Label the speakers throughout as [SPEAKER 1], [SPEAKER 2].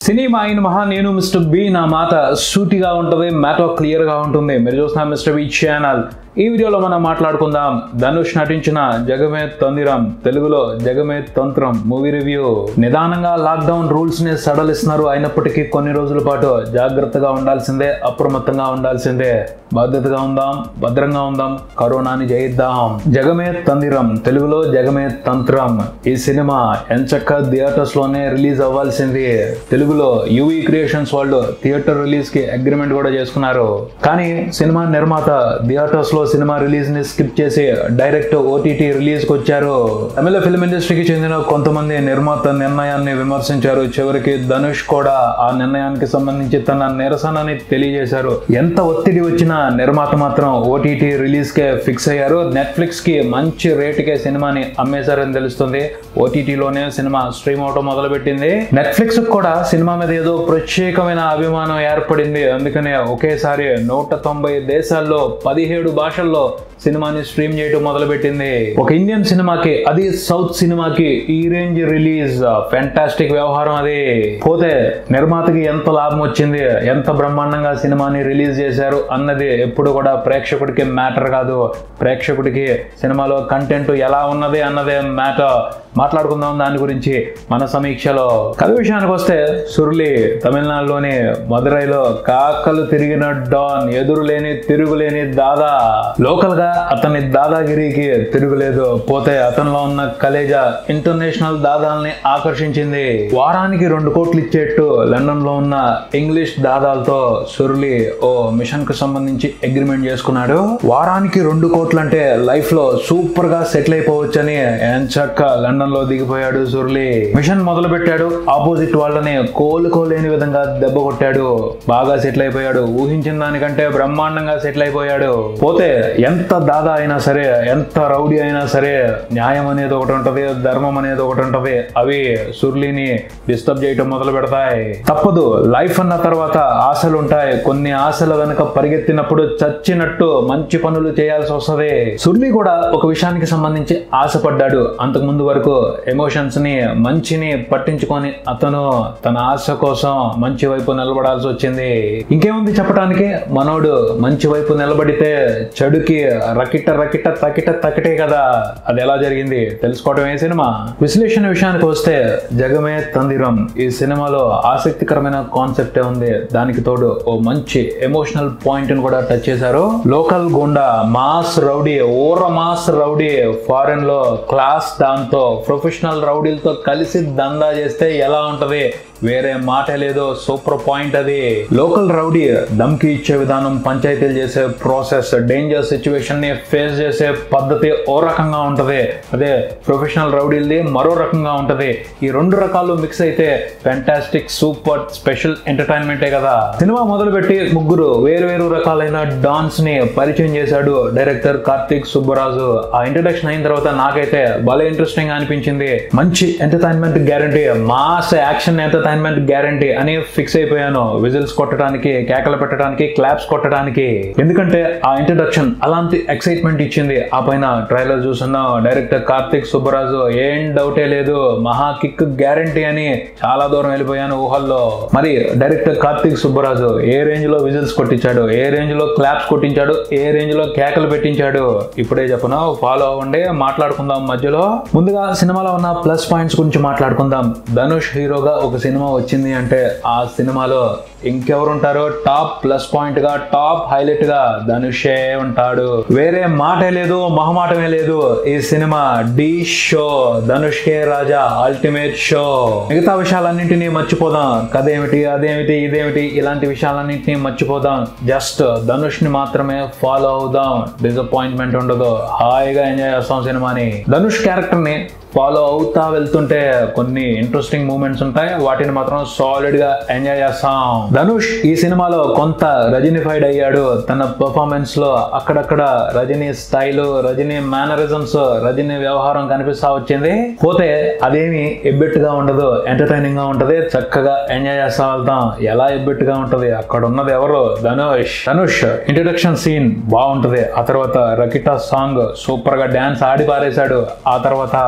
[SPEAKER 1] cinema అయిన మహా నేను మిస్టర్ బి నా మాట సూటిగా ఉంటుంది మ్యాటర్ క్లియర్ గా ఉంటుంది మీరు చూస్తున్న మిస్టర్ బి ఛానల్ ఈ వీడియోలో మనం మాట్లాడుకుందాం ధనుష్ నటించిన జగమే తందిరం తెలుగులో జగమే తంత్రం మూవీ రివ్యూ నిదానంగా లాక్డౌన్ రూల్స్ ని సడలిస్తున్నారు అయినప్పటికీ కొన్ని రోజుల పాటు జాగ్రత్తగా ఉండాల్సిందే అప్రమత్తంగా ఉండాల్సిందే బాధ్యతగా ఉందాం భద్రంగా ఉందాం కరోనాని జయిద్దాం జగమే తందిరం తెలుగులో జగమే తంత్రం ఈ సినిమా ఎంచక్క థియేటర్స్ లోనే రిలీజ్ అవ్వాల్సింది తెలుగులో యూవీ క్రియేషన్స్ వాళ్ళు థియేటర్ రిలీజ్ కి అగ్రిమెంట్ కూడా చేసుకున్నారు కానీ సినిమా నిర్మాత థియేటర్స్ లో సినిమా రిలీజ్ ని స్కిప్ చేసి డైరెక్ట్ ఓటీటీ రిలీజ్ కి వచ్చారు తమిళ ఫిల్మ్ ఇండస్ట్రీకి చెందిన కొంతమంది నిర్మాత నిర్ణయాన్ని విమర్శించారు చివరికి ధనుష్ కూడా ఆ నిర్ణయానికి సంబంధించి తన నిరసనని తెలియజేశారు ఎంత ఒత్తిడి వచ్చినా నిర్మాత మాత్రం ఓటీటీ రిలీజ్ కే ఫిక్స్ అయ్యారు నెట్ఫ్లిక్స్ కి మంచి రేటుకే సినిమాని అమ్మేశారని తెలుస్తుంది ఓటీటీలోనే సినిమా స్ట్రీమ్ అవటం మొదలుపెట్టింది నెట్ఫ్లిక్స్ కూడా సినిమా మీద ఏదో ప్రత్యేకమైన అభిమానం ఏర్పడింది అందుకనే ఒకేసారి నూట తొంభై దేశాల్లో పదిహేడు భాషల్లో సినిమాని స్ట్రీమ్ చేయడం మొదలుపెట్టింది ఒక ఇండియన్ సినిమాకి అది సౌత్ సినిమాకి ఈ రేంజ్ రిలీజ్ ఫెంటాస్టిక్ వ్యవహారం అది పోతే నిర్మాతకి ఎంత లాభం వచ్చింది ఎంత బ్రహ్మాండంగా సినిమాని రిలీజ్ చేశారు అన్నది ఎప్పుడు కూడా ప్రేక్షకుడికి మ్యాటర్ కాదు ప్రేక్షకుడికి సినిమాలో కంటెంట్ ఎలా ఉన్నది అన్నదే మ్యాటర్ మాట్లాడుకుందాం దాని గురించి మన సమీక్షలో కథ విషయానికి వస్తే సురులి తమిళనాడులోని మదురైలో కాకలు తిరిగిన డాన్ ఎదురులేని తిరుగులేని దాదా లోకల్ గా అతని దాదాగిరికి తిరుగులేదు పోతే అతనిలో ఉన్న కలేజా ఇంటర్నేషనల్ దాదాల్ని ఆకర్షించింది వారానికి రెండు కోట్లు ఇచ్చేట్టు లండన్ లో ఉన్న ఇంగ్లీష్ దాదాలతో సురులి ఓ మిషన్ కు సంబంధించి అగ్రిమెంట్ చేసుకున్నాడు వారానికి రెండు కోట్లు అంటే లైఫ్ లో సూపర్ గా సెటిల్ అయిపోవచ్చని ఎంచక్క లండన్ లో దిగిపోయాడు సురులి మిషన్ మొదలు పెట్టాడు ఆపోజిట్ వాళ్ళని కోలుకోలేని విధంగా దెబ్బ కొట్టాడు బాగా సెటిల్ అయిపోయాడు ఊహించిన దానికంటే బ్రహ్మాండంగా సెటిల్ అయిపోయాడు పోతే ఎంత దాదా అయినా సరే ఎంత రౌడీ అయినా సరే న్యాయం అనేది ఒకటి ఉంటది ధర్మం అనేది ఒకటి ఉంటది అవి సుర్లిని డిస్టర్బ్ చేయటం మొదలు పెడతాయి తప్పదు లైఫ్ అన్న తర్వాత ఆశలు ఉంటాయి కొన్ని ఆశల వెనుక పరిగెత్తినప్పుడు చచ్చినట్టు మంచి పనులు చేయాల్సి వస్తది సుర్లి కూడా ఒక విషయానికి సంబంధించి ఆశపడ్డాడు అంతకు ముందు వరకు ఎమోషన్స్ ని మంచిని పట్టించుకొని అతను తన ఆశ కోసం మంచి వైపు నిలబడాల్సి వచ్చింది ఇంకేముంది చెప్పడానికి మనోడు మంచి వైపు నిలబడితే చెడుకి రకిట రకిట తకిట తకిటే కదా అది ఎలా జరిగింది తెలుసుకోవడం ఏ సినిమా విశ్లేషణ విషయానికి వస్తే జగమే తందిరం ఈ సినిమాలో ఆసక్తికరమైన కాన్సెప్టే ఉంది దానికి తోడు ఓ మంచి ఎమోషనల్ పాయింట్ ని కూడా టచ్ చేశారు లోకల్ గుండా మాస్ రౌడీ ఊర మాస్ రౌడీ ఫారెన్ లో క్లాస్ దాంతో ప్రొఫెషనల్ రౌడీలతో కలిసి దందా చేస్తే ఎలా ఉంటది వేరే మాట లేదు సూపర్ పాయింట్ అది లోకల్ రౌడీ దమ్కి ఇచ్చే విధానం పంచాయతీలు చేసే ప్రాసెస్ డేంజర్ సిచ్యువేషన్ ని ఫేస్ చేసే పద్ధతి ఓ రకంగా ఉంటది అదే ప్రొఫెషనల్ రౌడీలది మరో రకంగా ఉంటది ఈ రెండు రకాలు మిక్స్ అయితే ఫ్యాంటాస్టిక్ సూపర్ స్పెషల్ ఎంటర్టైన్మెంటే కదా సినిమా మొదలుపెట్టి ముగ్గురు వేరు వేరు రకాలైన డాన్స్ ని పరిచయం చేశాడు డైరెక్టర్ కార్తీక్ సుబ్బరాజు ఆ ఇంట్రడక్షన్ అయిన తర్వాత నాకైతే భలే ఇంట్రెస్టింగ్ అనిపించింది మంచి entertainment guarantee mass action entertainment guarantee అని ఫిక్స్ అయిపోయాను విజిల్స్ కొట్టడానికి కేకలు పెట్టడానికి క్లాప్స్ కొట్టడానికి ఎందుకంటే ఆ ఇంట్రడక్షన్ అలాంటి ఎక్సైట్మెంట్ ఇచ్చింది ఆ పైన ట్రైలర్ చూస్తున్నాం డైరెక్టర్ కార్తీక్ సుబ్బరాజు ఏం డౌటే లేదు మహా కిక్ గ్యారంటీ అని చాలా దూరం వెళ్ళిపోయాను ఊహల్లో మరి డైరెక్టర్ కార్తీక్ సుబ్బరాజు ఏ రేంజ్ లో విజిల్స్ కొట్టించాడు ఏ రేంజ్ లో క్లాప్స్ కొట్టించాడు ఏ రేంజ్ లో కేకలు పెట్టించాడు ఇప్పుడే చెప్పను ఫాలో అవ్వండి మాట్లాడుకుందాం మధ్యలో ముందుగా సినిమాలో ఉన్న ప్లస్ పాయింట్స్ గురించి మాట్లాడుకుందాం ధనుష్ హీరోగా ఒక సినిమా వచ్చింది అంటే ఆ సినిమాలో ఇంకెవరు ఉంటారో టాప్ ప్లస్ పాయింట్ గా టాప్ హైలైట్ గా ధనుషే ఉంటాడు వేరే మాటే లేదు మొహమాటమే లేదు ఈ సినిమా డి షో ధనుష్ కే రాజా అల్టిమేట్ షో మిగతా విషయాలన్నింటినీ మర్చిపోదాం కథ ఏమిటి అదేమిటి ఇదేమిటి ఇలాంటి విషయాలన్నింటినీ మర్చిపోదాం జస్ట్ ధనుష్ ని మాత్రమే ఫాలో అవుదాం డిసప్పాయింట్మెంట్ ఉండదు హాయిగా ఎంజాయ్ చేస్తాం సినిమాని ధనుష్ క్యారెక్టర్ ని ఫాలో అవుతా వెళ్తుంటే కొన్ని ఇంట్రెస్టింగ్ మూమెంట్స్ ఉంటాయి వాటిని మాత్రం సాలిడ్ గా ఎంజాయ్ చేస్తాం ధనుష్ ఈ సినిమాలో కొంత రజనీఫైడ్ అయ్యాడు తన పర్ఫార్మెన్స్ లో అక్కడక్కడ రజనీ స్టైల్ రజనీ మేనరిజమ్స్ రజనీ వ్యవహారం కనిపిస్తా వచ్చింది పోతే అదేమి ఎబ్బెట్టుగా ఉండదు ఎంటర్టైనింగ్ గా ఉంటది చక్కగా ఎంజాయ్ చేస్తా వెళ్తాం ఎలా ఎబ్బెట్టుగా ఉంటది అక్కడ ఉన్నది ఎవరు ధనుష్ ధనుష్ ఇంట్రడక్షన్ సీన్ బాగుంటది ఆ తర్వాత రకిటా సాంగ్ సూపర్ గా డాన్స్ ఆడి పారేశాడు ఆ తర్వాత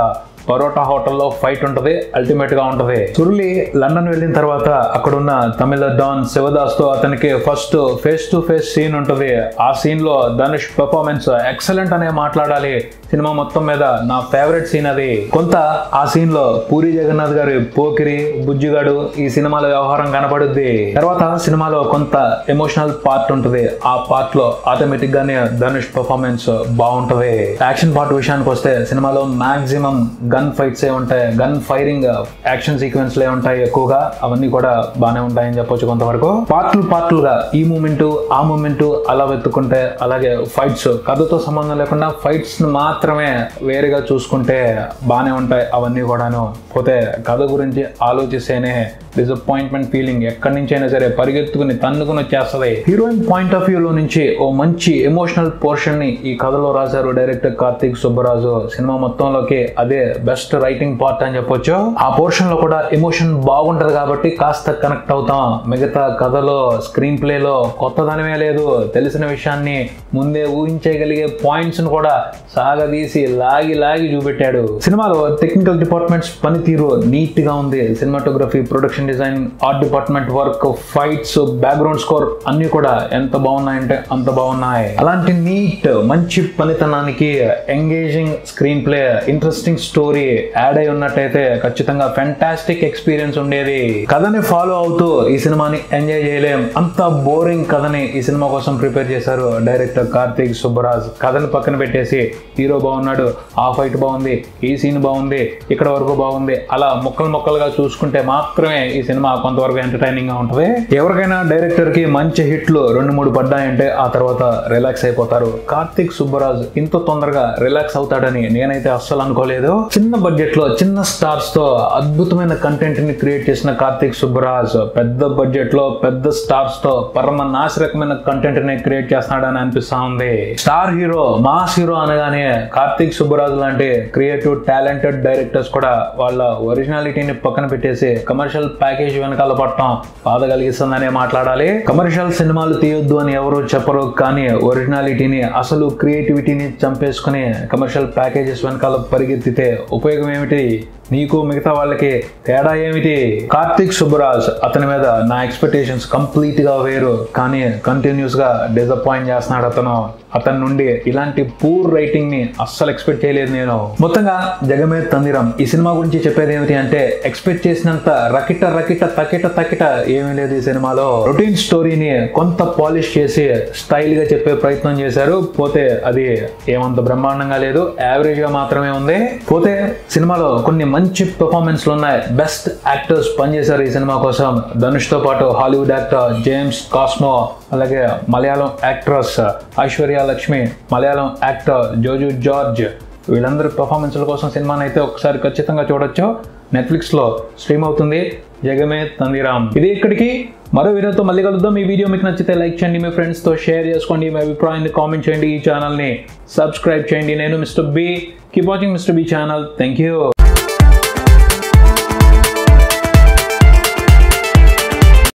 [SPEAKER 1] పరోటా హోటల్లో ఫైట్ ఉంటది అల్టిమేట్ గా ఉంటది సురులి లండన్ వెళ్ళిన తర్వాత అక్కడ ఉన్న తమిళ డాన్ శివదాస్ తో అతనికి first face to face scene ఉంటది ఆ సీన్ లో ధనుష్ పెర్ఫార్మెన్స్ ఎక్సలెంట్ అనే మాట్లాడాలి సినిమా మొత్తం మీద నా ఫేవరెట్ సీన్ అది కొంత ఆ సీన్ లో పూరి జగన్నాథ్ గారి పోకిరి బుజ్జిగాడు ఈ సినిమాలో వ్యవహారం కనపడుద్ది తర్వాత సినిమాలో కొంత ఎమోషనల్ పార్ట్ ఉంటది ఆ పార్ట్ లో ఆటోమేటిక్ గానే ధనుష్ పెర్ఫార్మెన్స్ బాగుంటది యాక్షన్ పార్ట్ విషయానికి వస్తే సినిమాలో మాక్సిమం గన్ ఫైట్స్ ఏ ఉంటాయి గన్ ఫైరింగ్ యాక్షన్ సీక్వెన్స్ లే ఉంటాయి ఎక్కువగా అవన్నీ కూడా బాగానే ఉంటాయని చెప్పొచ్చు కొంతవరకు పార్ట్లు పార్ట్లుగా ఈ మూమెంట్ ఆ మూమెంట్ అలా వెతుక్కుంటే అలాగే ఫైట్స్ కథతో సంబంధం లేకుండా ఫైట్స్ మాత్రమే వేరుగా చూసుకుంటే బాగానే ఉంటాయి అవన్నీ కూడాను పోతే కథ గురించి ఆలోచిస్తేనే డిసప్పాయింట్మెంట్ ఫీలింగ్ ఎక్కడి నుంచి అయినా సరే పరిగెత్తుకుని తన్నుకుని వచ్చేస్తుంది హీరోయిన్ పాయింట్ ఆఫ్ వ్యూలో నుంచి ఓ మంచి ఎమోషనల్ పోర్షన్ ని ఈ కథలో రాశారు డైరెక్టర్ కార్తీక్ సుబ్బరాజు సినిమా మొత్తంలోకి అదే బెస్ట్ రైటింగ్ పార్ట్ అని చెప్పొచ్చు ఆ పోర్షన్ లో కూడా ఎమోషన్ బాగుంటది కాబట్టి కాస్త కనెక్ట్ అవుతాం మిగతా కథలో స్క్రీన్ ప్లే లో కొత్తదనమే లేదు తెలిసిన విషయాన్ని ముందే ఊహించగలిగే పాయింట్స్ ను కూడా సాగదీసి లాగి లాగి చూపెట్టాడు సినిమాలో టెక్నికల్ డిపార్ట్మెంట్స్ పనితీరు నీట్ గా ఉంది cinematography production design art department work fights background score అన్ని కూడా ఎంత బాగున్నాయంటే అంత బాగున్నాయి అలాంటి నీట్ మంచి పనితనానికి engaging screenplay interesting story add అయి ఉన్నట్టయితే ఖచ్చితంగా ఫెంటాస్టిక్ ఎక్స్పీరియన్స్ ఉండేది కథని ఫాలో అవుతూ ఈ సినిమాని ఎంజాయ్ చేయలేం అంత బోరింగ్ కథని ఈ సినిమా కోసం ప్రిపేర్ చేశారు డైరెక్టర్ కార్తీక్ సుబ్బరాజ్ కథని పక్కన పెట్టేసి హీరో బాగున్నాడు ఆ ఫైట్ బాగుంది ఈ సీన్ బాగుంది ఇక్కడ వరకు బాగుంది అలా ముక్కలు ముక్కలుగా చూసుకుంటే మాత్రమే ఈ సినిమా కొంతవరకు ఎంటర్టైనింగ్ గా ఉంటుంది ఎవరికైనా డైరెక్టర్ కి మంచి హిట్లు రెండు మూడు పడ్డాయంటే ఆ తర్వాత రిలాక్స్ అయిపోతారు కార్తీక్ సుబ్బరాజ్ ఇంత తొందరగా రిలాక్స్ అవుతాడని నేనైతే అస్సలు అనుకోలేదు చిన్న బడ్జెట్ లో చిన్న స్టార్స్ తో అద్భుతమైన కంటెంట్ ని క్రియేట్ చేసిన కార్తీక్ సుబ్బరాజ్ పెద్ద బడ్జెట్ లో పెద్ద స్టార్స్ తో పరమ నాశరకమైన కంటెంట్ ని క్రియేట్ చేస్తున్నాడని అనిపిస్తా ఉంది స్టార్ హీరో మాస్ హీరో అనగానే కార్తీక్ సుబ్బరాజు లాంటి క్రియేటివ్ టాలెంటెడ్ డైరెక్టర్స్ కూడా వాళ్ళ ఒరిజినాలిటీని పక్కన పెట్టేసి కమర్షియల్ ప్యాకేజ్ వెనకాల పట్టడం బాధ కలిగిస్తుందనే మాట్లాడాలి కమర్షియల్ సినిమాలు తీయొద్దు అని ఎవరు చెప్పరు కానీ ఒరిజినాలిటీని అసలు క్రియేటివిటీని చంపేసుకుని కమర్షియల్ ప్యాకేజెస్ వెనకాల పరిగెత్తితే ఉపయోగం ఏమిటి నీకు మిగతా వాళ్ళకి తేడా ఏమిటి కార్తీక్ సుబ్బరాజ్ అతని మీద నా ఎక్స్పెక్టేషన్స్ కంప్లీట్ గా వేరు కానీ కంటిన్యూస్ గా డిసప్పాయింట్ చేస్తున్నాడు అతను అతని నుండి ఇలాంటి పూర్ రైటింగ్ ని అస్సలు ఎక్స్పెక్ట్ చేయలేదు నేను మొత్తంగా జగమే తందిరం ఈ సినిమా గురించి చెప్పేది ఏమిటి అంటే ఎక్స్పెక్ట్ చేసినంత రకిట రకిట తకిట తకిట ఏమీ లేదు ఈ సినిమాలో రొటీన్ స్టోరీని కొంత పాలిష్ చేసి స్టైల్ గా చెప్పే ప్రయత్నం చేశారు పోతే అది ఏమంత బ్రహ్మాండంగా లేదు యావరేజ్ గా మాత్రమే ఉంది పోతే సినిమాలో కొన్ని మంచి పెర్ఫార్మెన్స్లు ఉన్నాయి బెస్ట్ యాక్టర్స్ పనిచేశారు ఈ సినిమా కోసం ధనుష్ తో పాటు హాలీవుడ్ యాక్టర్ జేమ్స్ కాస్మో అలాగే Malayalam actress Aishwarya Lakshmi Malayalam actor Joju George వీళ్ళందరి పెర్ఫార్మెన్స్ల కోసం సినిమాని అయితే ఒకసారి ఖచ్చితంగా చూడొచ్చు నెట్ఫ్లిక్స్లో స్ట్రీమ్ అవుతుంది జగమే తందిరామ్ ఇది ఇక్కడికి మరో వీడియోతో మళ్ళీ కలుద్దాం ఈ వీడియో మీకు నచ్చితే లైక్ చేయండి మీ ఫ్రెండ్స్తో షేర్ చేసుకోండి మీ అభిప్రాయాన్ని కామెంట్ చేయండి ఈ ఛానల్ని సబ్స్క్రైబ్ చేయండి నేను Mister B keep watching Mister B channel thank you